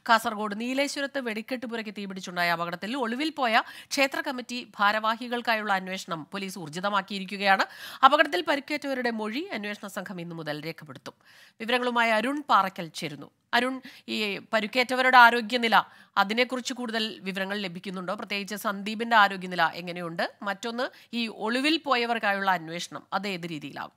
കാസർഗോഡ് നീലേശ്വരത്ത് വെടിക്കെട്ടുപുരയ്ക്ക് തീപിടിച്ചുണ്ടായ അപകടത്തിൽ ഒളിവിൽ പോയ ക്ഷേത്ര കമ്മിറ്റി ഭാരവാഹികൾക്കായുള്ള അന്വേഷണം പോലീസ് ഊർജിതമാക്കിയിരിക്കുകയാണ് അപകടത്തിൽ പരിക്കേറ്റവരുടെ മൊഴി അന്വേഷണ സംഘം ഇന്നു മുതൽ രേഖപ്പെടുത്തും വിവരങ്ങളുമായി അരുൺ പാറക്കൽ ചേരുന്നു അരുൺ ഈ പരുക്കേറ്റവരുടെ ആരോഗ്യനില അതിനെക്കുറിച്ച് കൂടുതൽ വിവരങ്ങൾ ലഭിക്കുന്നുണ്ടോ പ്രത്യേകിച്ച് സന്ദീപിന്റെ ആരോഗ്യനില എങ്ങനെയുണ്ട് മറ്റൊന്ന് ഈ ഒളിവിൽ പോയവർക്കായുള്ള അന്വേഷണം അത് ഏത് രീതിയിലാകും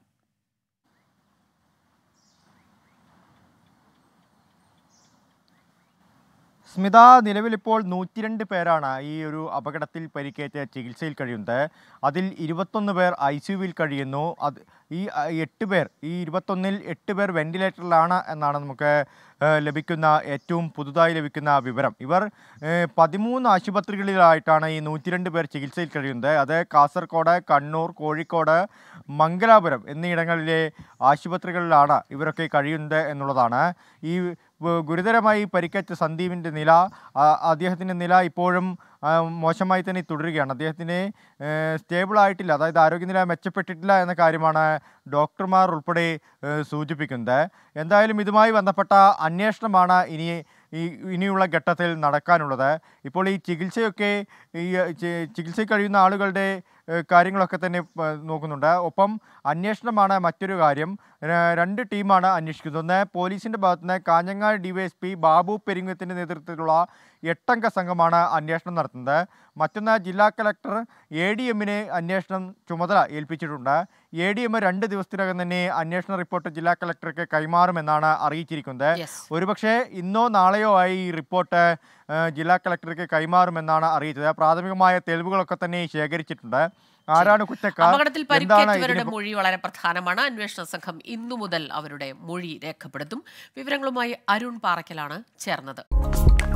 സ്മിത നിലവിലിപ്പോൾ നൂറ്റിരണ്ട് പേരാണ് ഈ ഒരു അപകടത്തിൽ പരിക്കേറ്റ് ചികിത്സയിൽ കഴിയുന്നത് അതിൽ ഇരുപത്തൊന്ന് പേർ ഐ സിയുവിൽ കഴിയുന്നു അത് ഈ അ, എട്ട് പേർ ഈ ഇരുപത്തൊന്നിൽ എട്ട് പേർ വെന്റിലേറ്ററിലാണ് എന്നാണ് നമുക്ക് ഏഹ്, ലഭിക്കുന്ന ഏറ്റവും പുതുതായി ലഭിക്കുന്ന വിവരം ഇവർ ഏഹ്, പതിമൂന്ന് ആശുപത്രികളിലായിട്ടാണ് ഈ നൂറ്റിരണ്ട് പേർ ചികിത്സയിൽ കഴിയുന്നത് അത് കാസർഗോഡ് കണ്ണൂർ കോഴിക്കോട് മംഗലാപുരം എന്നീയിടങ്ങളിലെ ആശുപത്രികളിലാണ് ഇവരൊക്കെ കഴിയുന്നത് എന്നുള്ളതാണ് ഈ വ- ഗുരുതരമായി പരിക്കേറ്റ സന്ദീപിൻ്റെ നില ആ, അദ്ദേഹത്തിൻ്റെ നില ഇപ്പോഴും ആ, മോശമായി തന്നെ തുടരുകയാണ് അദ്ദേഹത്തിന് സ്റ്റേബിൾ ആയിട്ടില്ല അതായത് ആരോഗ്യനില മെച്ചപ്പെട്ടിട്ടില്ല എന്ന കാര്യമാണ് ഡോക്ടർമാർ ഉൾപ്പെടെ ഏഹ്, സൂചിപ്പിക്കുന്നത് എന്തായാലും ഇതുമായി ബന്ധപ്പെട്ട അന്വേഷണമാണ് ഇനി ഈ ഇനിയുള്ള ഘട്ടത്തിൽ നടക്കാനുള്ളത് ഇപ്പോൾ ഈ ചികിത്സയൊക്കെ ഈ ചി- ചികിത്സയിൽ കഴിയുന്ന ആളുകളുടെ ഏഹ്, കാര്യങ്ങളൊക്കെ തന്നെ പ- നോക്കുന്നുണ്ട് ഒപ്പം അന്വേഷണമാണ് മറ്റൊരു കാര്യം ര- രണ്ട് ടീമാണ് അന്വേഷിക്കുന്നത് ഒന്ന് പോലീസിൻ്റെ ഭാഗത്തുനിന്ന് കാഞ്ഞങ്ങാട് ഡിവൈഎസ്പി ബാബു പെരിങ്ങത്തിൻ്റെ നേതൃത്വത്തിലുള്ള എട്ടംഗ സംഘമാണ് അന്വേഷണം നടത്തുന്നത് മറ്റൊന്ന് ജില്ലാ കളക്ടർ എ ഡി എമ്മിന് അന്വേഷണം ചുമതല ഏൽപ്പിച്ചിട്ടുണ്ട് എ ഡി എം രണ്ട് ദിവസത്തിനകം തന്നെ അന്വേഷണ റിപ്പോർട്ട് ജില്ലാ കളക്ടർക്ക് കൈമാറുമെന്നാണ് അറിയിച്ചിരിക്കുന്നത് Yes. ഒരുപക്ഷെ ഇന്നോ നാളെയോ ആയി ഈ റിപ്പോർട്ട് ആ, ജില്ലാ കളക്ടർക്ക് കൈമാറുമെന്നാണ് അറിയിച്ചത് പ്രാഥമികമായ തെളിവുകളൊക്കെ തന്നെ ശേഖരിച്ചിട്ടുണ്ട് ആരാണ് കുറ്റക്കാർ അപകടത്തിൽ എന്താണ് പരിക്കേറ്റവരുടെ ഇതിന് മൊഴി വളരെ പ്രധാനമാണ് അന്വേഷണ സംഘം ഇന്നു മുതൽ അവരുടെ മൊഴി രേഖപ്പെടുത്തും വിവരങ്ങളുമായി അരുൺ പാറക്കലാണ് ചേർന്നത്